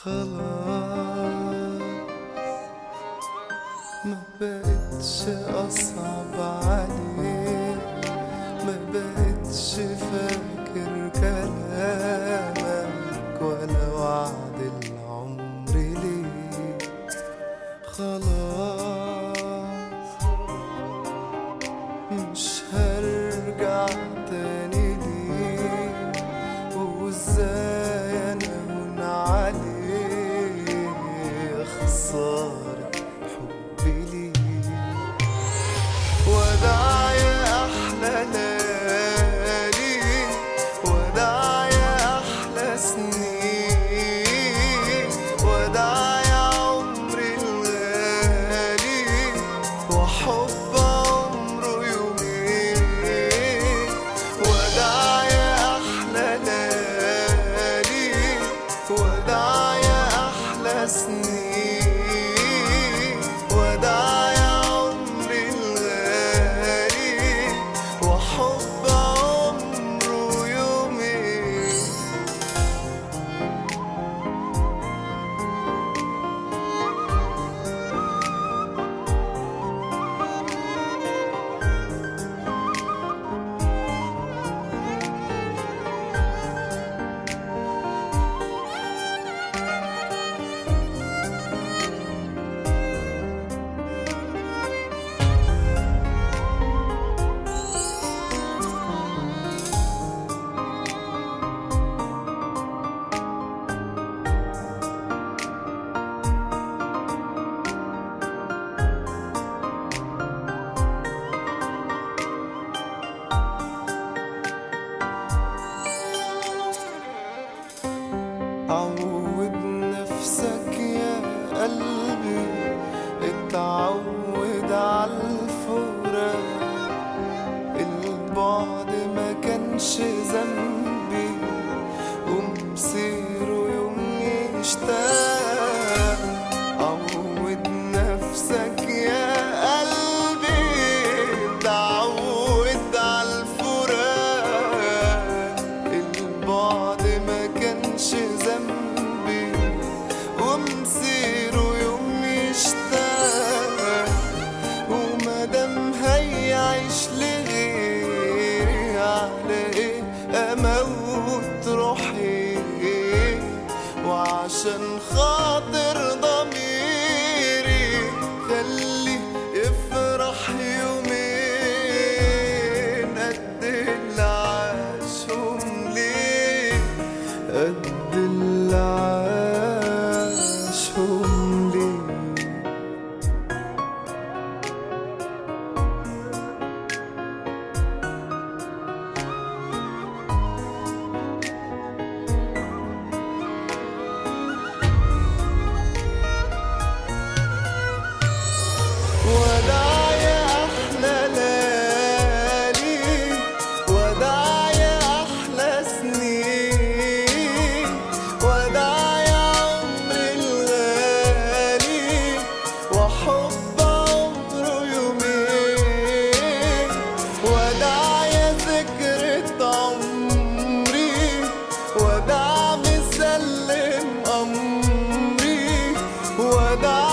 خلاص ما بقتش أصعب عليك ما بقتش فاكر كلامك ولا وعد العمر ليك خلاص مش هرجع تاني ليك وازاي انا هون عليك خسارة حبي ليك وداع يا احلى ليالي وداع يا احلى سنين وداع يا عمري الغالي وحب عمره يومين وداع يا احلى ليالي وداع يا احلى سنين وداع يا عمري الغالي وحب عمره يومين عود نفسك يا قلبي اتعود على الفراق البعد ما كانش ذنبي ومصيره يوم يشتاق عود نفسك يا قلبي اتعود على الفراق البعد ما كانش ذنبي ومصيره يوم يشتاق ومادام هيعيش لغيري على ايه اموت روحي وعشان خاطر ضميري خلي يفرح يومين قد اللي عاشهم ليه قد اللي عاشهم ليه وداع يا أحلى ليالي وداع يا أحلى سنين وداع يا عمري الغالي وحب عمره يومين وداع يا ذكرى عمري وداع مسلم أمري وداع